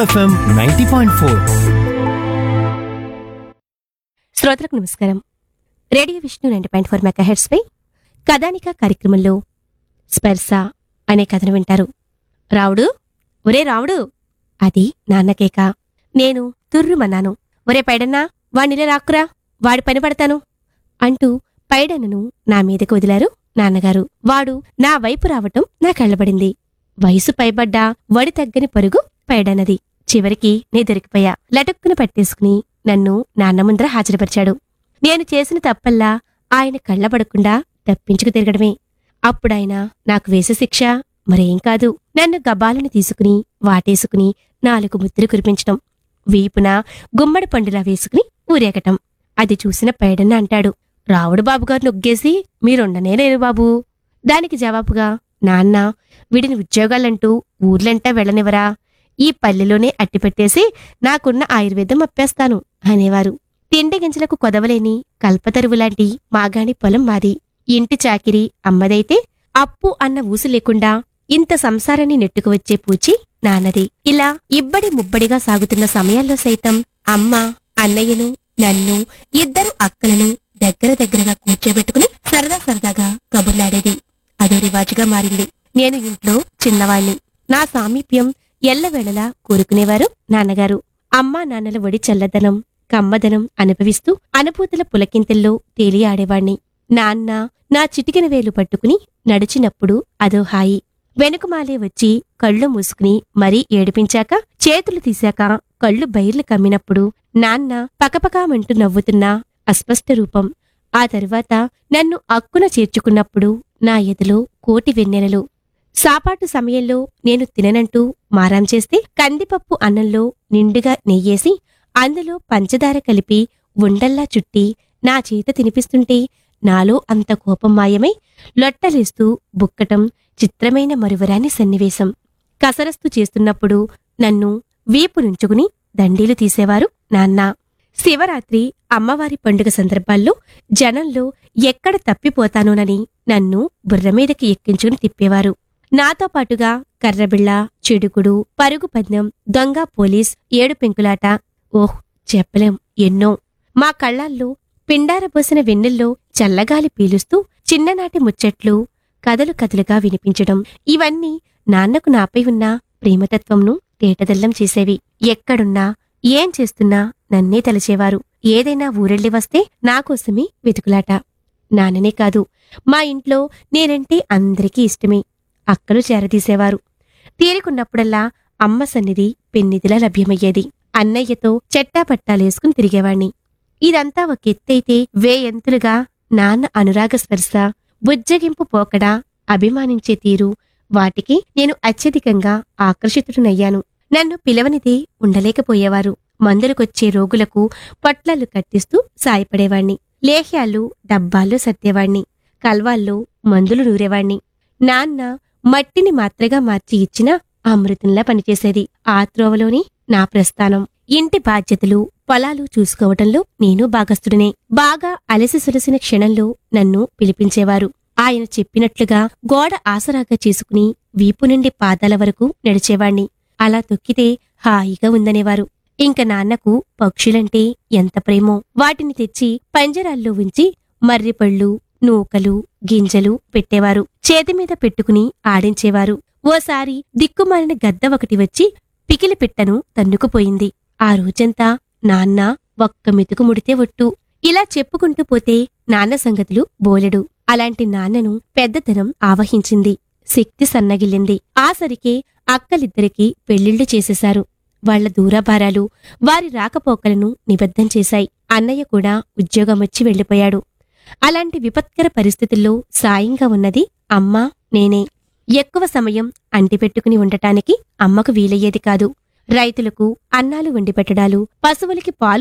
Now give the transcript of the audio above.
FM ninety point four శ్రోతలకు నమస్కారం radio Vishnu రెండు పాయింట్ ఫోర్ మెగా హెడ్స్ పై కథానిక కార్యక్రమంలో స్పర్శ అనే కథను వింటారు రావుడు ఒరే రావుడు అది నాన్నకేక నేను తుర్రుమన్నాను ఒరే పైడన్నా వాణ్ణిలే రాక్కురా వాడి పని పడతాను అంటూ పైడన్నను నా మీదకు వదిలారు నాన్నగారు వాడు నా వైపు రావటం నా కళ్ళబడింది వయసు పైబడ్డా వడి తగ్గని పరుగు పైడన్నది చివరికి నే దొరికిపోయా లటుక్కున పట్టేసుకుని నన్ను నాన్న ముందర హాజరుపరిచాడు నేను చేసిన తప్పల్లా ఆయన కళ్ళబడకుండా తప్పించుకు తిరగడమే అప్పుడాయన నాకు వేసే శిక్ష మరేం కాదు నన్ను గబాలను తీసుకుని వాటేసుకుని నాలుగు ముద్దులు కురిపించటం వీపున గుమ్మడి పండులా వేసుకుని ఊరేగటం అది చూసిన పైడన్న అంటాడు రావుడు బాబుగారు నొగ్గేసి మీరుండనే లేరు బాబూ దానికి జవాబుగా నాన్న వీడిని ఉద్యోగాలంటూ ఊర్లంటా వెళ్ళనివరా ఈ పల్లెలోనే అట్టిపెట్టేసి నాకున్న ఆయుర్వేదం అప్పేస్తాను అనేవారు తిండి గింజలకు కొదవలేని కల్పతరువులాంటి మాగాణి పొలం మాది ఇంటి చాకిరి అమ్మదైతే అప్పు అన్న ఊసు లేకుండా ఇంత సంసారాన్ని నెట్టుకువచ్చే పూచి నాన్నది ఇలా ఇబ్బడి ముబ్బడిగా సాగుతున్న సమయాల్లో సైతం అమ్మ అన్నయ్యను నన్ను ఇద్దరు అక్కలను దగ్గర దగ్గరగా కూర్చోబెట్టుకుని సరదా సరదాగా కబుర్లాడేది అదో రివాజుగా మారింది నేను ఇంట్లో చిన్నవాణ్ణి నా సామీప్యం ఎల్లవేళలా కోరుకునేవారు నాన్నగారు అమ్మా నాన్నల ఒడి చల్లదనం కమ్మదనం అనుభవిస్తూ అనుభూతుల పులకింతల్లో తేలి ఆడేవాణ్ణి నాన్న నా చిటికెన వేలు పట్టుకుని నడిచినప్పుడు అదో హాయి వెనుకమాలే వచ్చి కళ్ళు మూసుకుని మరీ ఏడిపించాక చేతులు తీశాక కళ్ళు బైర్లు కమ్మినప్పుడు నాన్న పకపకామంటూ నవ్వుతున్న అస్పష్ట రూపం ఆ తరువాత నన్ను అక్కున చేర్చుకున్నప్పుడు నా ఎదులో కోటి వెన్నెలలు సాపాటు సమయంలో నేను తిననంటూ మారాం చేస్తే కందిపప్పు అన్నంలో నిండుగా నెయ్యేసి అందులో పంచదార కలిపి ఉండల్లా చుట్టి నా చేత తినిపిస్తుంటే నాలో అంత కోపం మాయమై లొట్టలేస్తూ బుక్కటం చిత్రమైన మరువరాని సన్నివేశం కసరస్తు చేస్తున్నప్పుడు నన్ను వీపు నుంచుకుని దండీలు తీసేవారు నాన్న శివరాత్రి అమ్మవారి పండుగ సందర్భాల్లో జనంలో ఎక్కడ తప్పిపోతానోనని నన్ను బుర్రమీదకి ఎక్కించుకుని తిప్పేవారు నాతో పాటుగా కర్రబిళ్ళ చెడుకుడు పరుగు పందెం దొంగ పోలీస్ ఏడు పెంకులాట ఓహ్ చెప్పలేం ఎన్నో మా కళ్ళాల్లో పిండారబోసిన వెన్నెల్లో చల్లగాలి పీలుస్తూ చిన్ననాటి ముచ్చట్లు కథలు కథలుగా వినిపించడం ఇవన్నీ నాన్నకు నాపై ఉన్న ప్రేమతత్వంను తేటదల్లం చేసేవి ఎక్కడున్నా ఏం చేస్తున్నా నన్నే తలచేవారు ఏదైనా ఊరెళ్ళి వస్తే నాకోసమే వెతుకులాట నాన్ననే కాదు మా ఇంట్లో నేనంటే అందరికీ ఇష్టమే అక్కలు చేరదీసేవారు తీరికున్నప్పుడల్లా అమ్మ సన్నిధి పెన్నిదిలా లభ్యమయ్యేది అన్నయ్యతో చెట్టాపట్టాలేసుకుని తిరిగేవాణ్ణి ఇదంతా ఒక ఎత్తైతే వేయంతులుగా నాన్న అనురాగ స్పర్శ బుజ్జగింపు పోకడా అభిమానించే తీరు వాటికి నేను అత్యధికంగా ఆకర్షితుడనయ్యాను నన్ను పిలవనిదే ఉండలేకపోయేవారు మందులకొచ్చే రోగులకు పొట్లలు కట్టిస్తూ సాయపడేవాణ్ణి లేహ్యాలు డబ్బాల్లో సర్దేవాణ్ణి కల్వాల్లో మందులు నూరేవాణ్ణి నాన్న మట్టిని మాత్రగా మార్చి ఇచ్చిన అమృతంలా పనిచేసేది ఆ త్రోవలోని నా ప్రస్థానం ఇంటి బాధ్యతలు పొలాలు చూసుకోవటంలో నేను భాగస్థుడినే బాగా అలసి సులసిన క్షణంలో నన్ను పిలిపించేవారు ఆయన చెప్పినట్లుగా గోడ ఆసరాగా చేసుకుని వీపు నుండి పాదాల వరకు నడిచేవాణ్ణి అలా తొక్కితే హాయిగా ఉందనేవారు ఇంక నాన్నకు పక్షులంటే ఎంత ప్రేమో వాటిని తెచ్చి పంజరాల్లో ఉంచి మర్రిపళ్ళు నూకలు గింజలు పెట్టేవారు చేతిమీద పెట్టుకుని ఆడించేవారు ఓసారి దిక్కుమాలిన గద్ద ఒకటి వచ్చి పికిలి పిట్టను తన్నుకుపోయింది ఆ రోజంతా నాన్న ఒక్క మెతుకు ముడితే ఒట్టు ఇలా చెప్పుకుంటూ పోతే నాన్న సంగతులు బోలెడు అలాంటి నాన్నను పెద్దతనం ఆవహించింది శక్తి సన్నగిల్లింది ఆసరికే అక్కలిద్దరికీ పెళ్లిళ్లు చేసేశారు వాళ్ల దూరాభారాలు వారి రాకపోకలను నిబద్ధం చేశాయి అన్నయ్య కూడా ఉద్యోగం వచ్చి వెళ్లిపోయాడు అలాంటి విపత్కర పరిస్థితుల్లో సాయంగా ఉన్నది అమ్మ నేనే ఎక్కువ సమయం అంటిపెట్టుకుని ఉండటానికి అమ్మకు వీలయ్యేది కాదు రైతులకు అన్నాలు వండి పెట్టడాలు పశువులకి పాలు